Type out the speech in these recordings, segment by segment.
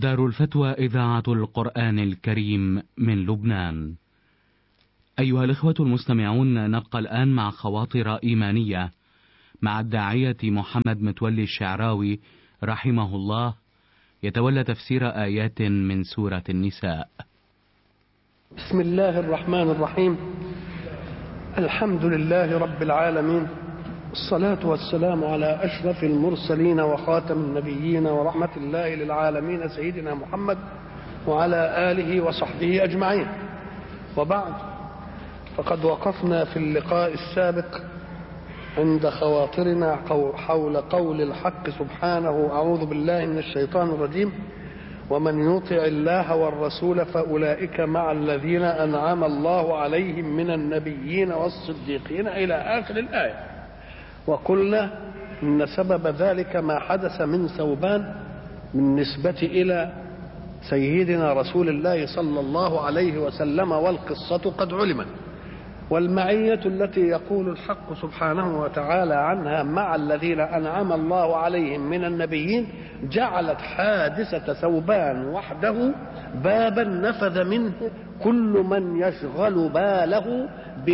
دار الفتوى إذاعة القرآن الكريم من لبنان. أيها الإخوة المستمعون نبقى الآن مع خواطر إيمانية مع الداعية محمد متولي الشعراوي رحمه الله يتولى تفسير آيات من سورة النساء. بسم الله الرحمن الرحيم الحمد لله رب العالمين الصلاة والسلام على أشرف المرسلين وخاتم النبيين ورحمة الله للعالمين سيدنا محمد وعلى آله وصحبه أجمعين وبعد فقد وقفنا في اللقاء السابق عند خواطرنا حول قول الحق سبحانه أعوذ بالله من الشيطان الرجيم ومن يطع الله والرسول فأولئك مع الذين أنعم الله عليهم من النبيين والصديقين إلى آخر الآية وقلنا إن سبب ذلك ما حدث من ثوبان بالنسبة إلى سيدنا رسول الله صلى الله عليه وسلم والقصة قد علمت والمعية التي يقول الحق سبحانه وتعالى عنها مع الذين أنعم الله عليهم من النبيين جعلت حادثة ثوبان وحده بابا نفذ منه كل من يشغل باله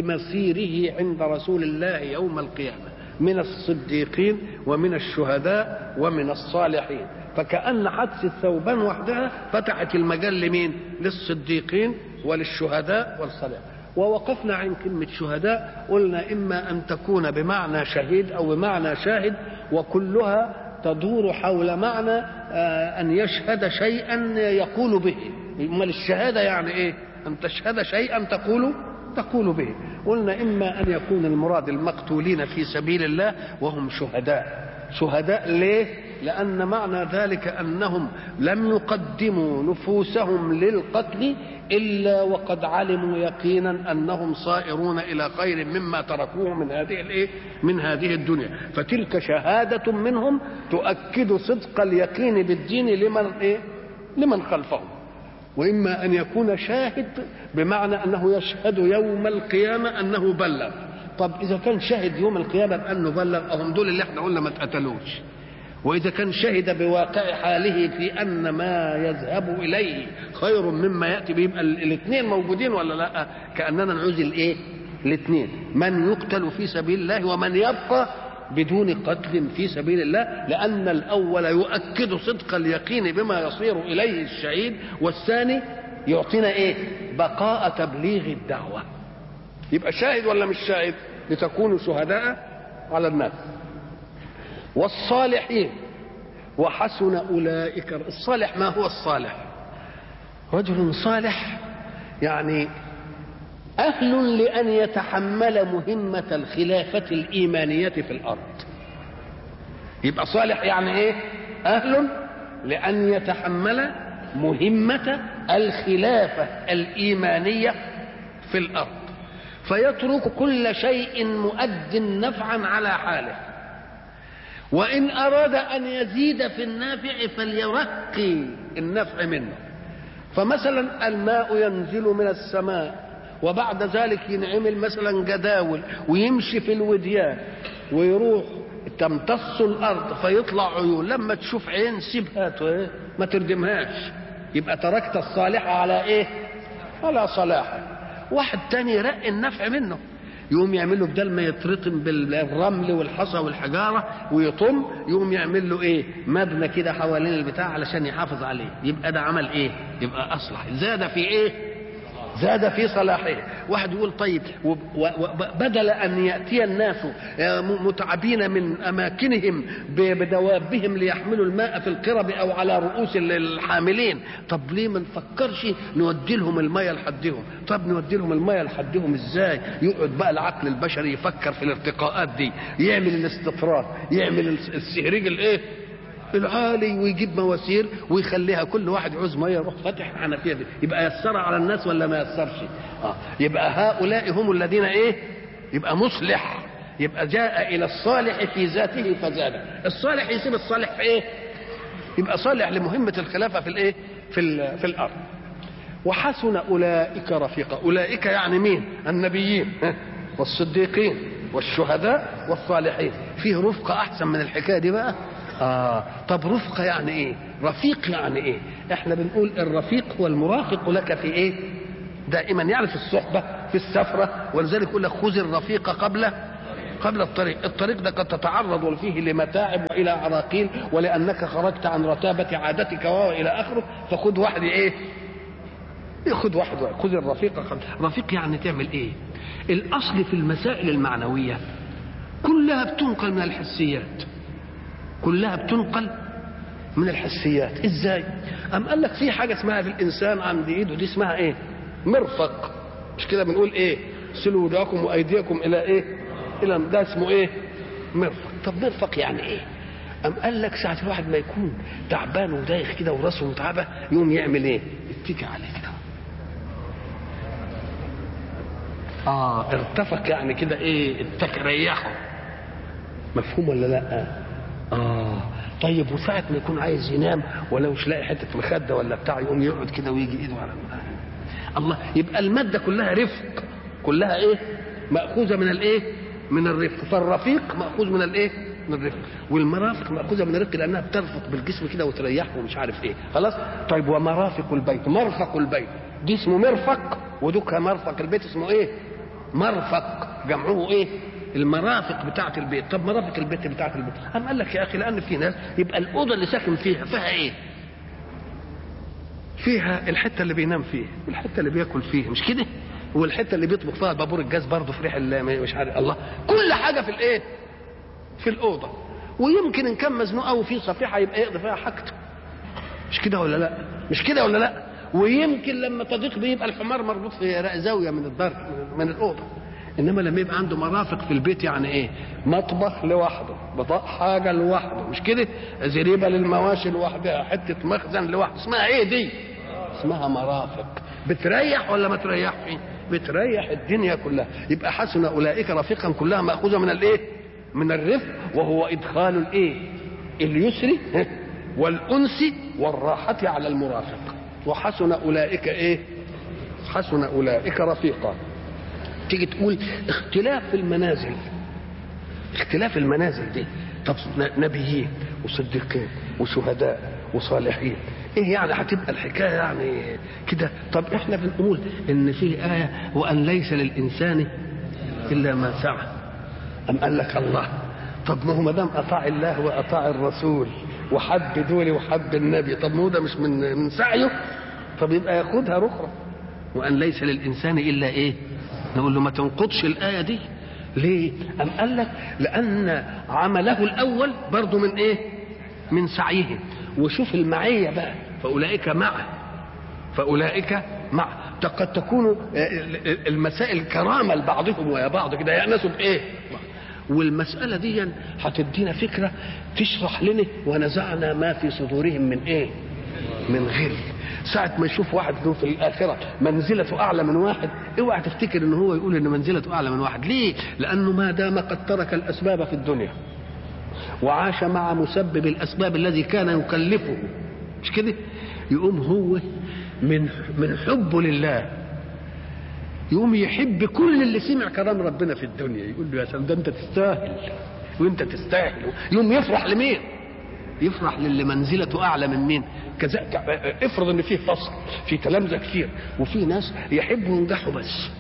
بمصيره عند رسول الله يوم القيامة من الصديقين ومن الشهداء ومن الصالحين فكأن حادثة ثوبان وحدها فتحت المجال لمين للصديقين وللشهداء والصالحين ووقفنا عن كلمة شهداء قلنا إما أن تكون بمعنى شهيد أو بمعنى شاهد وكلها تدور حول معنى أن يشهد شيئا يقول به أمال الشهادة يعني إيه أن تشهد شيئا تقول تقول به قلنا إما أن يكون المراد المقتولين في سبيل الله وهم شهداء شهداء ليه لأن معنى ذلك أنهم لم يقدموا نفوسهم للقتل إلا وقد علموا يقينا أنهم صائرون إلى خير مما تركوه من هذه الإيه؟ من هذه الدنيا فتلك شهادة منهم تؤكد صدق اليقين بالدين لمن إيه؟ لمن خلفهم وإما أن يكون شاهد بمعنى أنه يشهد يوم القيامة أنه بلغ طب إذا كان شاهد يوم القيامة بأنه بلغ أهم دول اللي احنا قلنا ما اتقتلوش وإذا كان شهد بواقع حاله في أن ما يذهب إليه خير مما يأتي به يبقى الاثنين موجودين ولا لا كأننا نعوز الإيه الاثنين من يقتل في سبيل الله ومن يبقى بدون قتل في سبيل الله لأن الأول يؤكد صدق اليقين بما يصير إليه الشهيد والثاني يعطينا إيه بقاء تبليغ الدعوة يبقى شاهد ولا مش شاهد لتكونوا شهداء على الناس والصالحين وحسن أولئك الصالح ما هو الصالح رجل صالح يعني أهل لأن يتحمل مهمة الخلافة الإيمانية في الأرض يبقى صالح يعني إيه أهل لأن يتحمل مهمة الخلافة الإيمانية في الأرض فيترك كل شيء مؤد نفعا على حاله وإن أراد أن يزيد في النافع فليرقي النفع منه فمثلا الماء ينزل من السماء وبعد ذلك ينعمل مثلا جداول ويمشي في الوديان ويروح تمتص الارض فيطلع عيون لما تشوف عين سيبها ما تردمهاش يبقى تركت الصالح على ايه على صلاحه واحد تاني يرق النفع منه يقوم يعمل له بدل ما يترطم بالرمل والحصى والحجاره ويطم يقوم يعمل له ايه مبنى كده حوالين البتاع علشان يحافظ عليه يبقى ده عمل ايه يبقى اصلح زاد في ايه زاد في صلاحه واحد يقول طيب بدل أن يأتي الناس متعبين من أماكنهم بدوابهم ليحملوا الماء في القرب أو على رؤوس الحاملين طب ليه ما نفكرش نودي لهم المية لحدهم طب نودي لهم المية لحدهم ازاي يقعد بقى العقل البشري يفكر في الارتقاءات دي يعمل الاستطراد يعمل السهريج الايه العالي ويجيب مواسير ويخليها كل واحد عوز ميه يروح فاتح حنفيه دي يبقى يسرها على الناس ولا ما يسرش آه. يبقى هؤلاء هم الذين ايه يبقى مصلح يبقى جاء الى الصالح في ذاته فزاد الصالح يسيب الصالح في ايه يبقى صالح لمهمه الخلافه في الايه في في الارض وحسن اولئك رفيقا اولئك يعني مين النبيين والصديقين والشهداء والصالحين فيه رفقه احسن من الحكايه دي بقى اه طب رفقه يعني ايه رفيق يعني ايه احنا بنقول الرفيق هو المرافق لك في ايه دائما يعني في الصحبه في السفره ولذلك يقول لك خذ الرفيق قبل قبل الطريق الطريق ده قد تتعرض فيه لمتاعب والى عراقيل ولانك خرجت عن رتابه عادتك والى اخره فخذ واحد ايه خذ واحد خذ الرفيق قبل رفيق يعني تعمل ايه الاصل في المسائل المعنويه كلها بتنقل من الحسيات كلها بتنقل من الحسيات ازاي ام قال لك في حاجه اسمها في الانسان عند ايده دي اسمها ايه مرفق مش كده بنقول ايه سلوا وجوهكم وايديكم الى ايه الى ده اسمه ايه مرفق طب مرفق يعني ايه ام قال لك ساعه الواحد ما يكون تعبان ودايخ كده وراسه متعبه يقوم يعمل ايه يتكي عليه كده اه ارتفق يعني كده ايه اتك ريحه مفهوم ولا لا اه طيب وساعة ما يكون عايز ينام ولا مش لاقي حتة مخدة ولا بتاع يقوم يقعد كده ويجي ايده على الله يبقى المادة كلها رفق كلها ايه مأخوذة من الايه من الرفق فالرفيق مأخوذ من الايه من الرفق والمرافق مأخوذة من الرفق لأنها بترفق بالجسم كده وتريحه ومش عارف ايه خلاص طيب ومرافق البيت مرفق البيت دي اسمه مرفق ودك مرفق البيت اسمه ايه مرفق جمعه ايه المرافق بتاعة البيت طب مرافق البيت بتاعة البيت قام قال لك يا اخي لان في ناس يبقى الاوضه اللي ساكن فيها فيها ايه فيها الحته اللي بينام فيها والحته اللي بياكل فيها مش كده والحته اللي بيطبخ فيها بابور الجاز برضه في ريح مش عارف الله كل حاجه في الايه في الاوضه ويمكن ان كان مزنوق قوي في صفيحه يبقى يقضي فيها حاجته مش كده ولا لا مش كده ولا لا ويمكن لما تضيق بيبقى الحمار مربوط في زاويه من الدار من الاوضه انما لما يبقى عنده مرافق في البيت يعني ايه مطبخ لوحده بضاء حاجه لوحده مش كده زريبه للمواشي لوحدها حته مخزن لوحده اسمها ايه دي اسمها مرافق بتريح ولا ما تريحش بتريح الدنيا كلها يبقى حسن اولئك رفيقا كلها ماخوذه من الايه من الرفق وهو ادخال الايه اليسر والانس والراحه على المرافق وحسن اولئك ايه حسن اولئك رفيقا تيجي تقول اختلاف في المنازل اختلاف المنازل دي طب نبيين وصديقين وشهداء وصالحين ايه يعني هتبقى الحكايه يعني كده طب احنا بنقول ان في ايه وان ليس للانسان الا ما سعى ام قال لك الله طب ما هو ما دام اطاع الله واطاع الرسول وحب دولي وحب النبي طب ما هو ده مش من من سعيه طب يبقى ياخدها رخرة وان ليس للانسان الا ايه نقول له ما تنقضش الآية دي ليه أم قال لك لأن عمله الأول برضه من إيه من سعيه وشوف المعية بقى فأولئك معه فأولئك مع قد تكون المسائل كرامة لبعضهم ويا بعض كده يأنسوا بإيه والمسألة دي هتدينا فكرة تشرح لنا ونزعنا ما في صدورهم من إيه من غل ساعة ما يشوف واحد له في الآخرة منزلته أعلى من واحد اوعى تفتكر إن هو يقول إن منزلته أعلى من واحد ليه؟ لأنه ما دام قد ترك الأسباب في الدنيا وعاش مع مسبب الأسباب الذي كان يكلفه مش كده؟ يقوم هو من من حبه لله يقوم يحب كل اللي سمع كلام ربنا في الدنيا يقول له يا سلام ده انت تستاهل وانت تستاهل يقوم يفرح لمين؟ يفرح للي منزلته اعلى من مين كذا افرض ان فيه فصل في تلامذه كتير وفي ناس يحبوا ينجحوا بس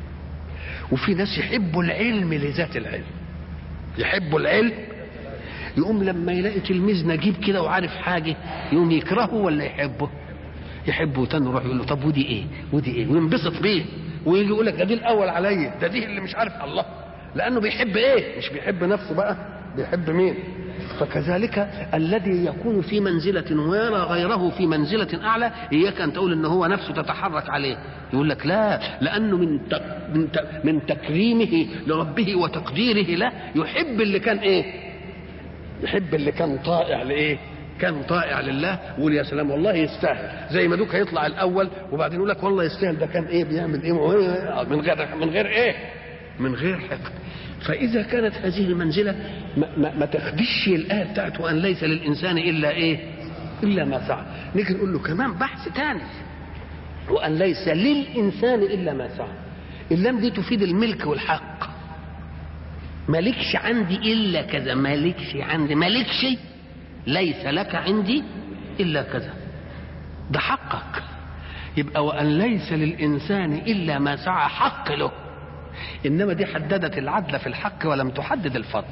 وفي ناس يحبوا العلم لذات العلم يحبوا العلم يقوم لما يلاقي تلميذ نجيب كده وعارف حاجه يقوم يكرهه ولا يحبه يحبه تاني يروح يقول له طب ودي ايه ودي ايه وينبسط بيه ويجي يقول لك ده دي الاول عليا ده دي اللي مش عارف الله لانه بيحب ايه مش بيحب نفسه بقى بيحب مين فكذلك الذي يكون في منزلة ويرى غيره في منزلة أعلى إياك أن تقول إن هو نفسه تتحرك عليه يقول لك لا لأنه من من من تكريمه لربه وتقديره له يحب اللي كان إيه يحب اللي كان طائع لإيه كان طائع لله ويقول يا سلام والله يستاهل زي ما دوك هيطلع الاول وبعدين يقول لك والله يستاهل ده كان ايه بيعمل ايه من غير من غير ايه من غير حقد فإذا كانت هذه المنزلة ما, ما, ما تخدش الآية بتاعت وأن ليس للإنسان إلا إيه؟ إلا ما سعى. نيجي نقول له كمان بحث تاني وأن ليس للإنسان إلا ما سعى. اللام دي تفيد الملك والحق. مالكش عندي إلا كذا، مالكش عندي، مالكش ليس لك عندي الا كذا ده حقك يبقى وان ليس للانسان الا ما سعى حق له انما دي حددت العدل في الحق ولم تحدد الفضل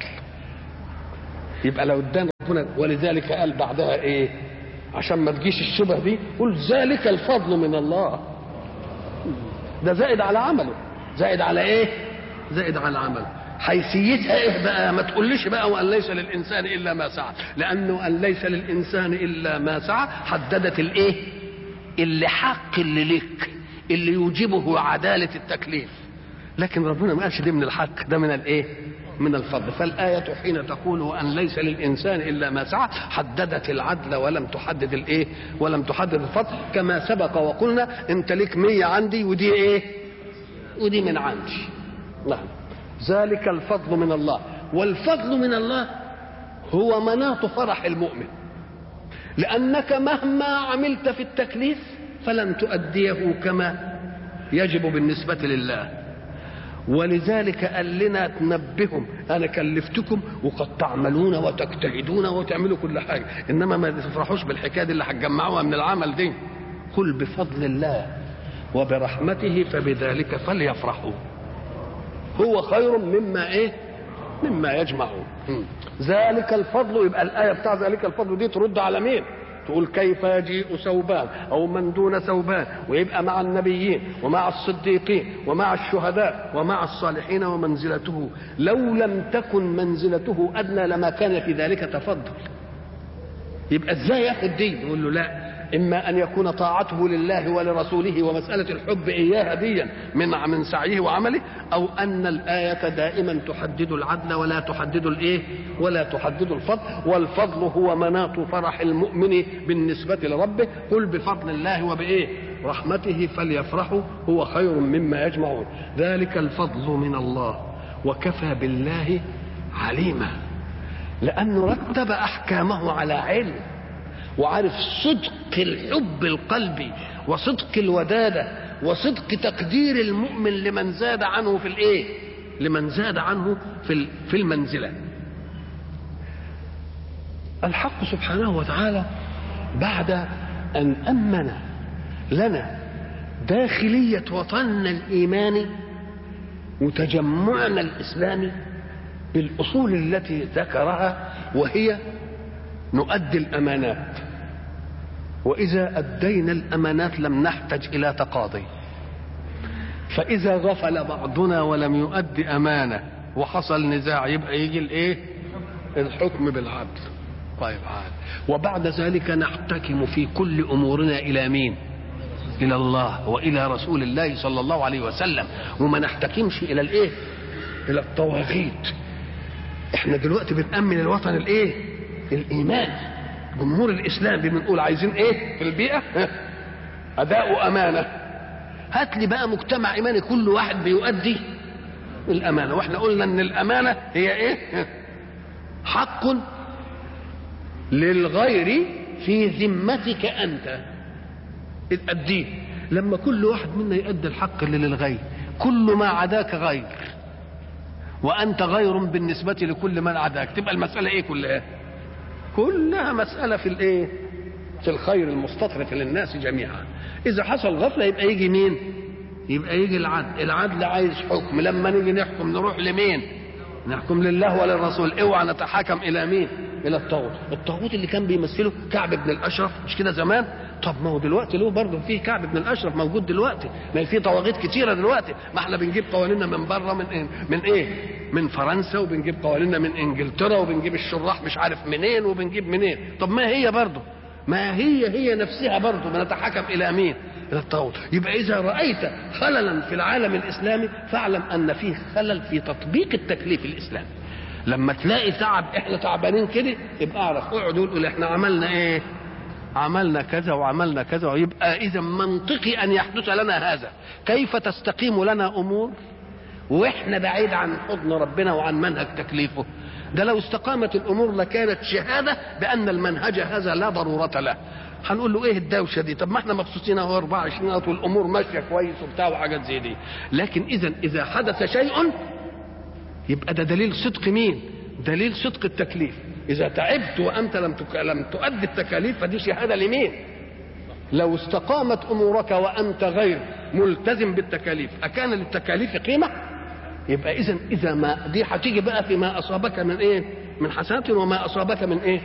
يبقى لو ادانا ربنا ولذلك قال بعدها ايه عشان ما تجيش الشبه دي قل ذلك الفضل من الله ده زائد على عمله زائد على ايه زائد على عمله حيثيتها ايه بقى ما تقوليش بقى وان ليس للانسان الا ما سعى لانه ان ليس للانسان الا ما سعى حددت الايه اللي حق اللي لك اللي يوجبه عداله التكليف لكن ربنا ما قالش دي من الحق ده من الايه من الفضل فالآية حين تقول وأن ليس للإنسان إلا ما سعى حددت العدل ولم تحدد الإيه ولم تحدد الفضل كما سبق وقلنا أنت لك مية عندي ودي إيه ودي من عندي نعم ذلك الفضل من الله والفضل من الله هو مناط فرح المؤمن لأنك مهما عملت في التكليف فلن تؤديه كما يجب بالنسبة لله ولذلك قال لنا تنبههم انا كلفتكم وقد تعملون وتجتهدون وتعملوا كل حاجه انما ما تفرحوش بالحكايه دي اللي هتجمعوها من العمل دي قل بفضل الله وبرحمته فبذلك فليفرحوا هو خير مما ايه مما يجمعون ذلك الفضل يبقى الايه بتاع ذلك الفضل دي ترد على مين تقول كيف يجيء ثوبان او من دون ثوبان ويبقى مع النبيين ومع الصديقين ومع الشهداء ومع الصالحين ومنزلته لو لم تكن منزلته ادنى لما كان في ذلك تفضل يبقى ازاي ياخد دي يقول له لا اما ان يكون طاعته لله ولرسوله ومساله الحب اياها ديا من من سعيه وعمله او ان الايه دائما تحدد العدل ولا تحدد الايه ولا تحدد الفضل والفضل هو مناط فرح المؤمن بالنسبه لربه قل بفضل الله وبايه رحمته فليفرحوا هو خير مما يجمعون ذلك الفضل من الله وكفى بالله عليما لانه رتب احكامه على علم وعارف صدق الحب القلبي وصدق الوداده وصدق تقدير المؤمن لمن زاد عنه في الايه لمن زاد عنه في في المنزله الحق سبحانه وتعالى بعد ان امن لنا داخليه وطننا الايماني وتجمعنا الاسلامي بالاصول التي ذكرها وهي نؤدي الامانات واذا ادينا الامانات لم نحتج الى تقاضي فاذا غفل بعضنا ولم يؤدي امانه وحصل نزاع يبقى يجي الايه الحكم بالعدل طيب عاد وبعد ذلك نحتكم في كل امورنا الى مين الى الله والى رسول الله صلى الله عليه وسلم وما نحتكمش الى الايه الى الطواغيت احنا دلوقتي بنأمن الوطن الايه الايمان جمهور الاسلام بنقول عايزين ايه في البيئه اداء امانه هات لي بقى مجتمع ايماني كل واحد بيؤدي الامانه واحنا قلنا ان الامانه هي ايه حق للغير في ذمتك انت اديه لما كل واحد منا يؤدي الحق اللي للغير كل ما عداك غير وانت غير بالنسبه لكل من عداك تبقى المساله ايه كلها كلها مساله في الايه في الخير المستطرف للناس جميعا اذا حصل غفله يبقى يجي مين يبقى يجي العدل العدل عايز حكم لما نيجي نحكم نروح لمين نحكم لله وللرسول اوعى نتحاكم الى مين الى الطاغوت الطاغوت اللي كان بيمثله كعب بن الاشرف مش كده زمان طب ما هو دلوقتي له برضه في كعب بن الاشرف موجود دلوقتي ما في طواغيت كتيره دلوقتي ما احنا بنجيب قوانيننا من بره من إيه؟ من ايه من فرنسا وبنجيب قوانيننا من انجلترا وبنجيب الشراح مش عارف منين وبنجيب منين طب ما هي برضه ما هي هي نفسها برضه بنتحكم الى مين الى الطاغوت يبقى اذا رايت خللا في العالم الاسلامي فاعلم ان فيه خلل في تطبيق التكليف الاسلامي لما تلاقي تعب احنا تعبانين كده يبقى اعرف اقعد قول احنا عملنا ايه عملنا كذا وعملنا كذا ويبقى اذا منطقي ان يحدث لنا هذا كيف تستقيم لنا امور واحنا بعيد عن حضن ربنا وعن منهج تكليفه ده لو استقامت الامور لكانت شهاده بان المنهج هذا لا ضروره له هنقول له ايه الدوشه دي طب ما احنا مبسوطين اهو 24 ساعه والامور ماشيه كويس وبتاع وحاجات زي دي لكن اذا اذا حدث شيء يبقى ده دليل صدق مين دليل صدق التكليف اذا تعبت وانت لم تك... لم تؤدي التكاليف فدي شهاده لمين لو استقامت امورك وانت غير ملتزم بالتكاليف اكان للتكاليف قيمه يبقى اذا اذا ما دي هتيجي بقى فيما اصابك من ايه من حسنات وما اصابك من ايه